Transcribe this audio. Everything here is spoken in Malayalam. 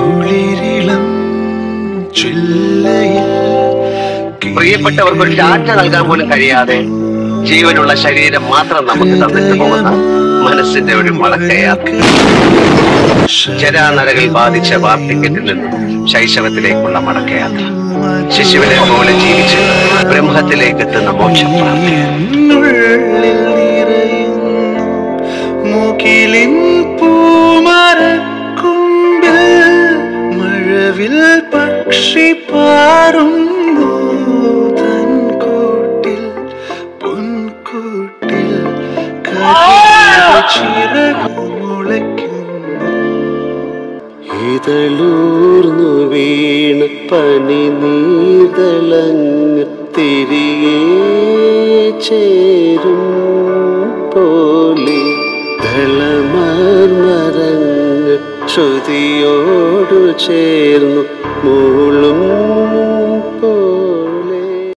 കുളിരിളം ചില്ലയിൽ പ്രിയപ്പെട്ടവർക്ക് ഒരു ടാറ്റ നൽകാൻ പോലും കഴിയാതെ ജീവനുള്ള ശരീരം മാത്രം നമുക്ക് തന്നിട്ട് പോകുന്ന മനസ്സിന്റെ ഒരു മടക്കയാത്ര ജരാനരകൾ ബാധിച്ച വാർദ്ധക്യത്തിൽ നിന്നും ശൈശവത്തിലേക്കുള്ള മടക്കയാത്ര ശിശുവിനെ പോലെ ജീവിച്ച് ബ്രഹ്മത്തിലേക്ക് എത്തുന്ന മോക്ഷപ്രാപ്തി എന്നുള്ളിൽ നിറയും മുകിലിൻ പൂമരക്കുമ്പിൽ മഴവിൽ പക്ഷി പാറുന്നു തൻ കൂട്ടിൽ പൊൻകൂട്ടിൽ ചിറകുമുളയ്ക്കുന്നു ഇതളൂർന്നു വീണ പനി നീതളങ്ങ് തിരികെ ചേരും പോലെ ദളമാർമരങ്ങ് ശ്രുതിയോടു ചേർന്നു മൂ